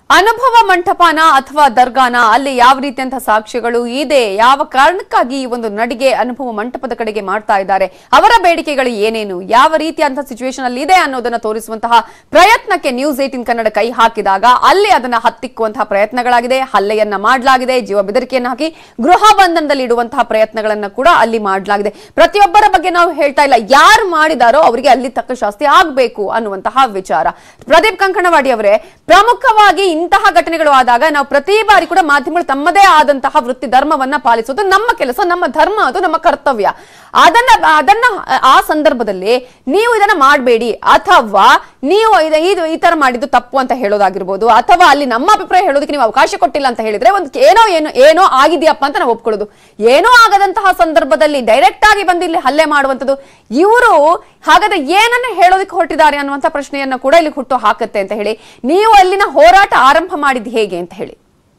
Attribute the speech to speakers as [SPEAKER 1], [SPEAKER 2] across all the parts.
[SPEAKER 1] ಅನುಭವ ಮಂಟಪನ ಅಥವಾ ದರ್ಗಾನ ಅಲ್ಲಿ ಯಾವ ರೀತಿಯಂತಹ ಸಾಕ್ಷ್ಯಗಳು ಇದೆ ಯಾವ ಕಾರಣಕ್ಕಾಗಿ ಈ ಒಂದು ನಡಿಗೆ ಅನುಭವ ಮಂಟಪದ ಕಡೆಗೆ ಮಾಡ್ತಾ ಇದ್ದಾರೆ ಅವರ ಬೇಡಿಕೆಗಳು ಏನೇನು ಯಾವ ರೀತಿಯಂತಹ ಸಿಚುವೇಶನ್ ಅಲ್ಲಿ ಇದೆ ಅನ್ನೋದನ್ನ ತೋರಿಸುವಂತಹ ಪ್ರಯತ್ನಕ್ಕೆ ನ್ಯೂಸ್ ಏಟಿನ್ ಕನ್ನಡ ಕೈ ಹಾಕಿದಾಗ ಅಲ್ಲಿ ಅದನ್ನ ಹತ್ತಿಕ್ಕುವಂತಹ ಪ್ರಯತ್ನಗಳಾಗಿದೆ ಹಲ್ಲೆಯನ್ನ ಮಾಡಲಾಗಿದೆ ಜೀವ ಬೆದರಿಕೆಯನ್ನು ಹಾಕಿ ಗೃಹ ಬಂಧನದಲ್ಲಿ ಇಡುವಂತಹ ಪ್ರಯತ್ನಗಳನ್ನ ಕೂಡ ಅಲ್ಲಿ ಮಾಡಲಾಗಿದೆ ಪ್ರತಿಯೊಬ್ಬರ ಬಗ್ಗೆ ನಾವು ಹೇಳ್ತಾ ಇಲ್ಲ ಯಾರು ಮಾಡಿದಾರೋ ಅವರಿಗೆ ಅಲ್ಲಿ ತಕ್ಕ ಶಾಸ್ತಿ ಆಗ್ಬೇಕು ಅನ್ನುವಂತಹ ವಿಚಾರ ಪ್ರದೀಪ್ ಕಂಕಣವಾಡಿ ಅವರೇ ಪ್ರಮುಖವಾಗಿ ಇಂತಹ ಘಟನೆಗಳು ಆದಾಗ ನಾವು ಪ್ರತಿ ಬಾರಿ ಕೂಡ ಮಾಧ್ಯಮಗಳು ತಮ್ಮದೇ ಆದಂತಹ ವೃತ್ತಿ ಧರ್ಮವನ್ನ ಪಾಲಿಸೋದು ನಮ್ಮ ಕೆಲಸ ನಮ್ಮ ಧರ್ಮ ಅದು ನಮ್ಮ ಕರ್ತವ್ಯ ಅದನ್ನ ಅದನ್ನ ಆ ಸಂದರ್ಭದಲ್ಲಿ ನೀವು ಇದನ್ನ ಮಾಡಬೇಡಿ ಅಥವಾ ನೀವು ಇದ- ಇದು ಈ ತರ ಮಾಡಿದ್ದು ತಪ್ಪು ಅಂತ ಹೇಳೋದಾಗಿರ್ಬೋದು ಅಥವಾ ಅಲ್ಲಿ ನಮ್ಮ ಅಭಿಪ್ರಾಯ ಹೇಳೋದಕ್ಕೆ ನೀವು ಅವಕಾಶ ಕೊಟ್ಟಿಲ್ಲ ಅಂತ ಹೇಳಿದ್ರೆ ಒಂದು ಏನೋ ಏನೋ ಏನೋ ಆಗಿದೆಯಪ್ಪ ಅಂತ ನಾವು ಒಪ್ಕೊಳ್ಳೋದು ಏನೋ ಆಗದಂತಹ ಸಂದರ್ಭದಲ್ಲಿ ಡೈರೆಕ್ಟ್ ಆಗಿ ಬಂದು ಇಲ್ಲಿ ಹಲ್ಲೆ ಮಾಡುವಂಥದ್ದು ಇವರು ಹಾಗಾದ್ರೆ ಏನನ್ನ ಹೇಳೋದಕ್ಕೆ ಹೊರಟಿದ್ದಾರೆ ಅನ್ನುವಂಥ ಪ್ರಶ್ನೆಯನ್ನ ಕೂಡ ಇಲ್ಲಿ ಹುಟ್ಟು ಹಾಕತ್ತೆ ಅಂತ ಹೇಳಿ ನೀವು ಅಲ್ಲಿನ ಹೋರಾಟ ಆರಂಭ ಮಾಡಿದ್ದು ಹೇಗೆ ಅಂತ ಹೇಳಿ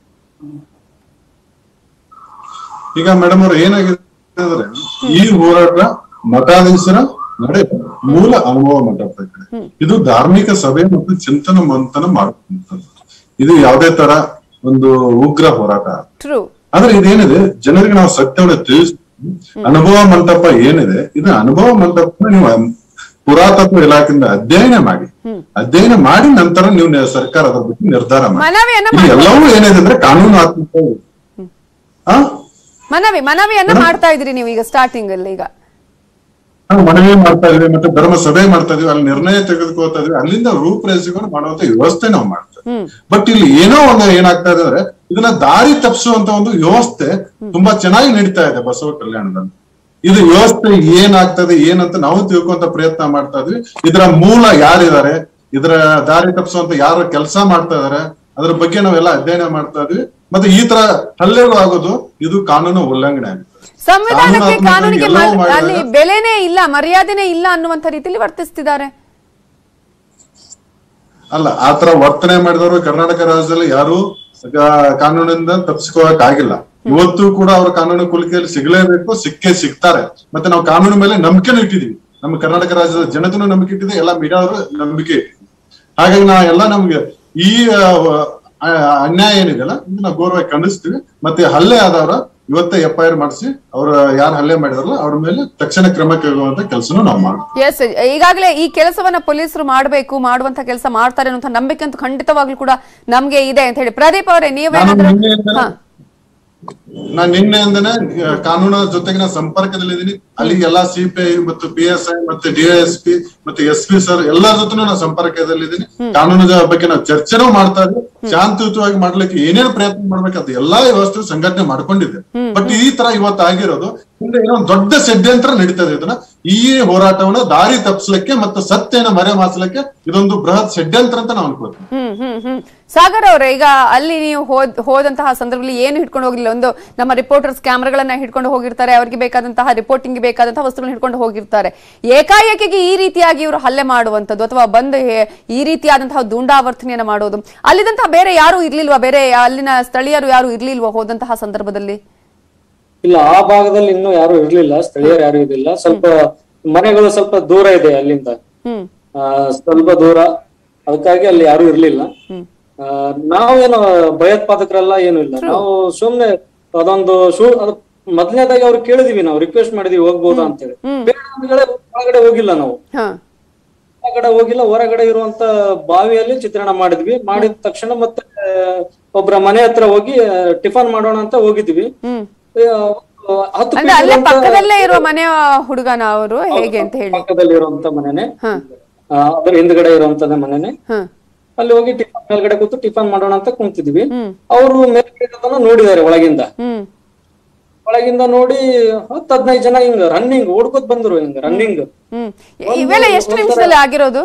[SPEAKER 2] ಈಗ ಮೇಡಮ್ ಅವ್ರು ಏನಾಗಿದೆ ಅಂದ್ರೆ ಈ ಹೋರಾಟ ಮಠಾಧೀಶರ ನಡೆ ಮೂಲ ಅನುಭವ ಮಂಟಪದ ಕಡೆ ಇದು ಧಾರ್ಮಿಕ ಸಭೆ ಮತ್ತು ಚಿಂತನ ಮಂಥನ ಮಾಡುವಂತದ್ದು ಇದು ಯಾವುದೇ ತರ ಒಂದು ಉಗ್ರ ಹೋರಾಟ
[SPEAKER 1] ಟ್ರೂ
[SPEAKER 2] ಆದ್ರೆ ಇದೇನಿದೆ ಜನರಿಗೆ ನಾವು ಸತ್ಯವನ್ನು ತಿಳಿಸ್ ಅನುಭವ ಮಂಟಪ ಏನಿದೆ ಇದು ಅನುಭವ ಮಂಟಪ ನೀವು ಪುರಾತತ್ವ ಇಲಾಖೆಯಿಂದ ಅಧ್ಯಯನ ಮಾಡಿ ಅಧ್ಯಯನ ಮಾಡಿ ನಂತರ ನೀವು ನೆ- ಸರ್ಕಾರ ಅದ್ರ ಬಗ್ಗೆ ನಿರ್ಧಾರ ಮಾಡಿ
[SPEAKER 1] ಮನವಿಯನ್ನ
[SPEAKER 2] ಇದು ಎಲ್ಲವೂ ಏನಿದೆ ಅಂದ್ರೆ ಕಾನೂನಾತ್ಮಕ ಆ
[SPEAKER 1] ಮನವಿ ಮನವಿಯನ್ನ ಮಾಡ್ತಾ ಇದ್ರಿ ನೀವು ಈಗ ಸ್ಟಾರ್ಟಿಂಗ್ ಅಲ್ಲಿ ಈಗ
[SPEAKER 2] ನಾವು ಮನವಿ ಮಾಡ್ತಾ ಇದೀವಿ ಮತ್ತೆ ಧರ್ಮ ಸಭೆ ಮಾಡ್ತಾ ಇದೀವಿ ಅಲ್ಲಿ ನಿರ್ಣಯ ತೆಗೆದುಕೊಳ್ತಾ ಇದೀವಿ ಅಲ್ಲಿಂದ ರೂಪರೇಷೆಗಳು ಮಾಡುವಂತ ವ್ಯವಸ್ಥೆ ನಾವು ಮಾಡ್ತೇವೆ ಬಟ್ ಇಲ್ಲಿ ಏನೋ ಒಂದು ಏನಾಗ್ತಾ ಇದೆ ಅಂದ್ರೆ ಇದನ್ನ ದಾರಿ ತಪ್ಪಿಸುವಂತ ಒಂದು ವ್ಯವಸ್ಥೆ ತುಂಬಾ ಚೆನ್ನಾಗಿ ನಡೀತಾ ಇದೆ ಬಸವ ಕಲ್ಯಾಣದಲ್ಲಿ ಇದು ವ್ಯವಸ್ಥೆ ಏನಾಗ್ತದೆ ಏನಂತ ನಾವು ತಿಳ್ಕೊಂತ ಪ್ರಯತ್ನ ಮಾಡ್ತಾ ಇದ್ವಿ ಇದರ ಮೂಲ ಯಾರಿದ್ದಾರೆ ಇದರ ದಾರಿ ತಪ್ಪಿಸುವಂತ ಯಾರು ಕೆಲಸ ಮಾಡ್ತಾ ಇದಾರೆ ಅದ್ರ ಬಗ್ಗೆ ನಾವೆಲ್ಲ ಅಧ್ಯಯನ ಮಾಡ್ತಾ ಇದ್ವಿ ಮತ್ತೆ ಈ ತರ ಹಲ್ಲೆಗಳು ಆಗೋದು ಇದು ಕಾನೂನು ಉಲ್ಲಂಘನೆ ಆಗುತ್ತೆ
[SPEAKER 1] ಸಂವಿಧಾನಕ್ಕೆ
[SPEAKER 2] ಕಾನೂನಾತ್ಮಕವಾಗಿ
[SPEAKER 1] ಕಾನೂನಿಗೆ ಮ-
[SPEAKER 2] ಎಲ್ಲವೂ ಮಾಡಿದಾಗ-
[SPEAKER 1] ಅಲ್ಲಿ ಬೆಲೆನೇ ಇಲ್ಲ ಮರ್ಯಾದೆನೇ ಇಲ್ಲ ಅನ್ನುವಂಥ ರೀತಿಯಲ್ಲಿ ವರ್ತಿಸ್ತಿದ್ದಾರೆ
[SPEAKER 2] ಅಲ್ಲ ಆತರ ವರ್ತನೆ ಮಾಡಿದವರು ಕರ್ನಾಟಕ ರಾಜ್ಯದಲ್ಲಿ ಯಾರು ಕಾನೂನಿಂದ ತಪ್ಪಿಸ್ಕೋಕ್ ಆಗಿಲ್ಲ ಇವತ್ತು ಕೂಡ ಅವ್ರ ಕಾನೂನು ಕುಲಿಕೆಯಲ್ಲಿ ಸಿಗಲೇಬೇಕು ಸಿಕ್ಕೇ ಸಿಗ್ತಾರೆ ಮತ್ತೆ ನಾವು ಕಾನೂನು ಮೇಲೆ ನಂಬಿಕೆನೂ ಇಟ್ಟಿದೀವಿ ನಮ್ಮ ಕರ್ನಾಟಕ ರಾಜ್ಯದ ಜನತೆನೂ ನಂಬಿಕೆ ಇಟ್ಟಿದೆ ಎಲ್ಲ ಮೀಡಿಯಾವರು ನಂಬಿಕೆ ಇಟ್ಟಿದ್ದೀವಿ ಹಾಗಾಗಿ ನಾ ಎಲ್ಲ ನಮ್ಗೆ ಈ ಆ, ಆ, ಅನ್ಯಾಯ ಏನಿದೆಯಲ್ಲ ಇದನ್ನ ಗೌರವ ಖಂಡಿಸ್ತೀವಿ ಮತ್ತೆ ಹಲ್ಲೆ ಆದವರ ಇವತ್ತೇ ಎಫ್ ಐ ಆರ್ ಮಾಡಿಸಿ ಅವ್ರ ಯಾರು ಹಲ್ಲೆ ಮಾಡಿದಾರಲ್ಲ ಅವ್ರ ಮೇಲೆ ತಕ್ಷಣ ಕ್ರಮ ಕೈಗೊಳ್ಳುವಂತ ಕೆಲಸನೂ ನಾವು ಮಾಡ್ತೀವಿ
[SPEAKER 1] ಎಸ್ ಈಗಾಗಲೇ ಈ ಕೆಲಸವನ್ನ ಪೊಲೀಸರು ಮಾಡಬೇಕು ಮಾಡುವಂತ ಕೆಲಸ ಮಾಡ್ತಾರೆ ಅನ್ನುವಂಥ ನಂಬಿಕೆ ಅಂತೂ ಖಂಡಿತವಾಗ್ಲೂ ಕೂಡ ನಮ್ಗೆ ಇದೆ ಅಂತ ಹೇಳಿ ಪ್ರದೀಪ್ ಅವರೇ
[SPEAKER 2] ನಾನು
[SPEAKER 1] ನೀವೇನಾದ್ರೂ
[SPEAKER 2] ನಿನ್ನೆಯಿಂದ
[SPEAKER 1] ಹಾ
[SPEAKER 2] ನಾನ್ ನಿನ್ನೆಯಿಂದನೇ ಆ, ಕಾನೂನು ಜೊತೆಗಿನ ಸಂಪರ್ಕದಲ್ಲಿದ್ದೀನಿ ಅಲ್ಲಿ ಎಲ್ಲಾ ಸಿಪಿಐ ಮತ್ತು ಪಿ ಎಸ್ ಐ ಮತ್ತೆ ಡಿಎಸ್ಪಿ ಮತ್ತೆ ಎಸ್ ಪಿ ಸರ್ ಎಲ್ಲರ ಜೊತೆ ನಾನು ಸಂಪರ್ಕದಲ್ಲಿದ್ದೀನಿ ಕಾನೂನು ಬಗ್ಗೆ ನಾವು ಚರ್ಚೆನೂ ಮಾಡ್ತಾ ಇದ್ವಿ ಶಾಂತಿಯುತವಾಗಿ ಮಾಡ್ಲಿಕ್ಕೆ ಏನೇನು ಪ್ರಯತ್ನ ಮಾಡ್ಬೇಕು ಅದು ಎಲ್ಲಾ ವ್ಯವಸ್ಥೆ ಸಂಘಟನೆ ಮಾಡ್ಕೊಂಡಿದೆ ಬಟ್ ಈ ತರ ಇವತ್ತು ಆಗಿರೋದು ಮುಂದೆ ಏನೋ ಒಂದು ದೊಡ್ಡ ಷಡ್ಯಂತ್ರ ನಡೀತದೆ ಇದನ್ನ ಈ ಹೋರಾಟವನ್ನ ದಾರಿ ತಪ್ಪಿಸ್ಲಿಕ್ಕೆ ಮತ್ತು ಸತ್ಯನ ಮರೆ ಮಾಚಲಿಕ್ಕೆ ಇದೊಂದು ಬೃಹತ್ ಷಡ್ಯಂತ್ರ ಅಂತ ನಾವು ಅನ್ಕೋತೀವಿ
[SPEAKER 1] ಹ್ಮ್ ಹ್ಮ್ ಹ್ಮ್ ಸಾಗರ್ ಅವರೇ ಈಗ ಅಲ್ಲಿ ನೀವು ಹೋದ್ ಹೋದಂತಹ ಸಂದರ್ಭದಲ್ಲಿ ಏನು ಹಿಡ್ಕೊಂಡು ಹೋಗಿಲ್ಲ ಒಂದು ನಮ್ಮ ರಿಪೋರ್ಟರ್ಸ್ ಕ್ಯಾಮ್ರಾಗಳನ್ನ ಹಿಡ್ಕೊಂಡು ಹೋಗಿರ್ತಾರೆ ಅವರಿಗೆ ಬೇಕಾದಂತಹ ರಿಪೋರ್ಟಿಂಗ್ ಬೇಕಾದಂತಹ ವಸ್ತುಗಳನ್ನ ಹಿಡ್ಕೊಂಡು ಹೋಗಿರ್ತಾರೆ ಏಕಾಏಕಿಗೆ ಈ ರೀತಿಯಾಗಿ ಇವರು ಹಲ್ಲೆ ಮಾಡುವಂಥದ್ದು ಅಥವಾ ಬಂದು ಹೇ- ಈ ರೀತಿಯಾದಂತಹ ದುಂಡಾವರ್ತನೆಯನ್ನ ಮಾಡೋದು ಅಲ್ಲಿದಂತಹ ಬೇರೆ ಯಾರು ಇರ್ಲಿಲ್ವಾ ಬೇರೆ ಅಲ್ಲಿನ ಸ್ಥಳೀಯರು ಯಾರು ಇರ್ಲಿಲ್ವಾ ಹೋದಂತಹ ಸಂದರ್ಭದಲ್ಲಿ
[SPEAKER 3] ಇಲ್ಲ ಆ ಭಾಗದಲ್ಲಿ ಇನ್ನೂ ಯಾರು ಇರ್ಲಿಲ್ಲ ಸ್ಥಳೀಯರು ಯಾರು ಇರ್ಲಿಲ್ಲ ಸ್ವಲ್ಪ ಮನೆಗಳು ಸ್ವಲ್ಪ ದೂರ ಇದೆ ಅಲ್ಲಿಂದ
[SPEAKER 1] ಹ್ಮ್
[SPEAKER 3] ಆ, ಸ್ವಲ್ಪ ದೂರ ಅದಕ್ಕಾಗಿ ಅಲ್ಲಿ ಯಾರು ಇರ್ಲಿಲ್ಲ ಆ, ನಾವೇನು ಭಯೋತ್ಪಾದಕರೆಲ್ಲ ಏನು ಇಲ್ಲ ನಾವು ಸುಮ್ನೆ ಅದೊಂದು ಶೂ ಅದು ಮೊದಲನೇದಾಗಿ ಅವ್ರು ಕೇಳಿದೀವಿ ನಾವು ರಿಕ್ವೆಸ್ಟ್ ಮಾಡಿದೀವಿ ಹೋಗ್ಬೋದಾ ಅಂತೇಳಿ ಬೇರೆ ಅಂದ್ಗಳೇ ಒಳಗಡೆ ಹೋಗಿಲ್ಲ ನಾವು
[SPEAKER 1] ಹಾ
[SPEAKER 3] ಹೊರಗಡೆ ಹೋಗಿಲ್ಲ ಹೊರಗಡೆ ಇರುವಂತ ಬಾವಿಯಲ್ಲಿ ಚಿತ್ರಣ ಮಾಡಿದ್ವಿ ಮಾಡಿದ ತಕ್ಷಣ ಮತ್ತೆ ಆ, ಒಬ್ರ ಮನೆ ಹತ್ರ ಹೋಗಿ ಆ, ಟಿಫನ್ ಮಾಡೋಣ ಅಂತ ಹೋಗಿದ್ವಿ
[SPEAKER 1] ಹ್ಮ್
[SPEAKER 3] ಆ, ಹತ್ತು
[SPEAKER 1] ಅಂದ್ರೆ
[SPEAKER 3] feet
[SPEAKER 1] ಅಲ್ಲೇ
[SPEAKER 3] ಇರುವಂತ-
[SPEAKER 1] ಪಕ್ಕದಲ್ಲೇ ಇರುವ ಮನೆಯ ಹುಡುಗನ ಅವರು ಹೇಗೆ ಅಂತ ಹೇಳಿ
[SPEAKER 3] ಪಕ್ಕದಲ್ಲಿ ಇರುವಂತ ಮನೆನೆ
[SPEAKER 1] ಹಾ
[SPEAKER 3] ಆ, ಅದ್ರ ಹಿಂದ್ಗಡೆ ಇರುವಂತದ ಮನೆನೆ
[SPEAKER 1] ಹಾ
[SPEAKER 3] ಅಲ್ಲಿ ಹೋಗಿ ಟಿಫನ್ ಮೇಲ್ಗಡೆ ಕೂತು ಟಿಫನ್ ಮಾಡೋಣ ಅಂತ ಕುಂತಿದ್ವಿ
[SPEAKER 1] ಹ್ಮ್
[SPEAKER 3] ಅವರು ಮೇಲ್ಗಡೆ ಇರೋದನ್ನ ನೋಡಿದ್ದಾರೆ ಒಳಗಿಂದ
[SPEAKER 1] ಹ್ಮ್
[SPEAKER 3] ಒಳಗಿಂದ ನೋಡಿ ಹತ್ತು ಹದಿನೈದು ಜನ ಹಿಂಗ ರನ್ನಿಂಗ್ ಓಡ್ಕೋತ್ ಬಂದ್ರು ಹಿಂಗ ರನ್ನಿಂಗ್
[SPEAKER 1] ಹ್ಮ್ ಇವೆಲ್ಲ ಎಷ್ಟು ನಿಮಿಷದಲ್ಲಿ ಆಗಿರೋದು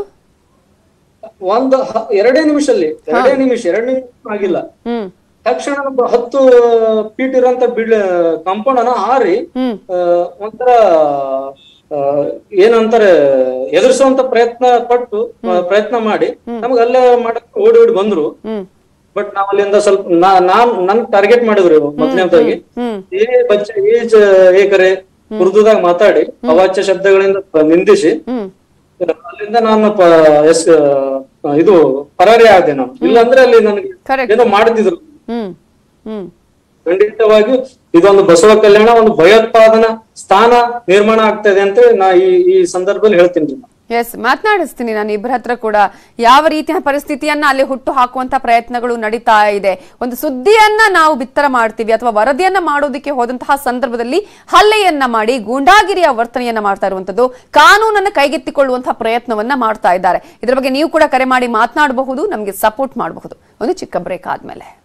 [SPEAKER 3] ಒಂದ್ ಹ- ಎರಡೇ ನಿಮಿಷಲ್ಲಿ ಎರಡೇ ನಿಮಿಷ ಎರಡ್ ನಿಮಿಷ ಆಗಿಲ್ಲ
[SPEAKER 1] ಹ್ಮ್
[SPEAKER 3] ತಕ್ಷಣ ಒಬ್ಬ ಹತ್ತು ಫೀಟ್ ಇರೋಂತ ಬಿಲ್ ಕಾಂಪೌಂಡ್ ಅನ್ನ ಹಾರಿ
[SPEAKER 1] ಹ್ಮ್
[SPEAKER 3] ಆ, ಒಂಥರ ಆ, ಏನಂತಾರೆ ಎದುರಿಸುವಂತ ಪ್ರಯತ್ನ ಪಟ್ಟು ಆ, ಪ್ರಯತ್ನ ಮಾಡಿ ನಮಗ್ ಅಲ್ಲೇ ಮಾಡಕ್ ಓಡಿ ಓಡಿ ಬಂದ್ರು
[SPEAKER 1] ಹ್ಮ್
[SPEAKER 3] ಬಟ್ ನಾವ್ ಅಲ್ಲಿಂದ ಸ್ವಲ್ಪ ನಾ- ನಾನ್ ನನ್ ಟಾರ್ಗೆಟ್ ಮಾಡಿದ್ರು ಮೊದಲನೇದಾಗಿ
[SPEAKER 1] ಹ್ಮ್
[SPEAKER 3] ಏ ಬಚ್ಚ ಏಜ್ ಏಕರೆ ಉರ್ದುದಾಗ ಮಾತಾಡಿ ಅವಾಚ್ಯ ಶಬ್ದಗಳಿಂದ ನಿಂದಿಸಿ
[SPEAKER 1] ಹ್ಮ್
[SPEAKER 3] ಅಲ್ಲಿಂದ ನಾನು ಪ- ಎಸ್ ಆ, ಇದು ಪರಾರಿ ಆದೆ ನಾನು ಇಲ್ಲಾಂದ್ರೆ ಅಲ್ಲಿ ನನಗೆ
[SPEAKER 1] Correct.
[SPEAKER 3] ಏನೋ ಮಾಡ್ತಿದ್ರು
[SPEAKER 1] ಹ್ಮ್ ಹ್ಮ್
[SPEAKER 3] ಖಂಡಿತವಾಗಿಯೂ ಇದೊಂದು ಬಸವ ಕಲ್ಯಾಣ ಒಂದು ಭಯೋತ್ಪಾದನಾ ಸ್ಥಾನ ನಿರ್ಮಾಣ ಆಗ್ತಾ ಇದೆ ಅಂತ ನಾ ಈ ಈ ಸಂದರ್ಭದಲ್ಲಿ ಹೇಳ್ತೀನಿ ರೀ.
[SPEAKER 1] ಎಸ್ ಮಾತನಾಡಿಸ್ತೀನಿ ನಾನು ಇಬ್ಬರ ಹತ್ರ ಕೂಡ ಯಾವ ರೀತಿಯ ಪರಿಸ್ಥಿತಿಯನ್ನ ಅಲ್ಲಿ ಹುಟ್ಟು ಹಾಕುವಂತ ಪ್ರಯತ್ನಗಳು ನಡೀತಾ ಇದೆ ಒಂದು ಸುದ್ದಿಯನ್ನ ನಾವು ಬಿತ್ತರ ಮಾಡ್ತೀವಿ ಅಥವಾ ವರದಿಯನ್ನ ಮಾಡೋದಕ್ಕೆ ಹೋದಂತಹ ಸಂದರ್ಭದಲ್ಲಿ ಹಲ್ಲೆಯನ್ನ ಮಾಡಿ ಗೂಂಡಾಗಿರಿಯ ವರ್ತನೆಯನ್ನ ಮಾಡ್ತಾ ಇರುವಂತದ್ದು ಕಾನೂನನ್ನ ಕೈಗೆತ್ತಿಕೊಳ್ಳುವಂತಹ ಪ್ರಯತ್ನವನ್ನ ಮಾಡ್ತಾ ಇದ್ದಾರೆ ಇದರ ಬಗ್ಗೆ ನೀವು ಕೂಡ ಕರೆ ಮಾಡಿ ಮಾತನಾಡಬಹುದು ನಮಗೆ ಸಪೋರ್ಟ್ ಮಾಡಬಹುದು ಒಂದು ಚಿಕ್ಕ ಬ್ರೇಕ್ ಆದ್ಮೇಲೆ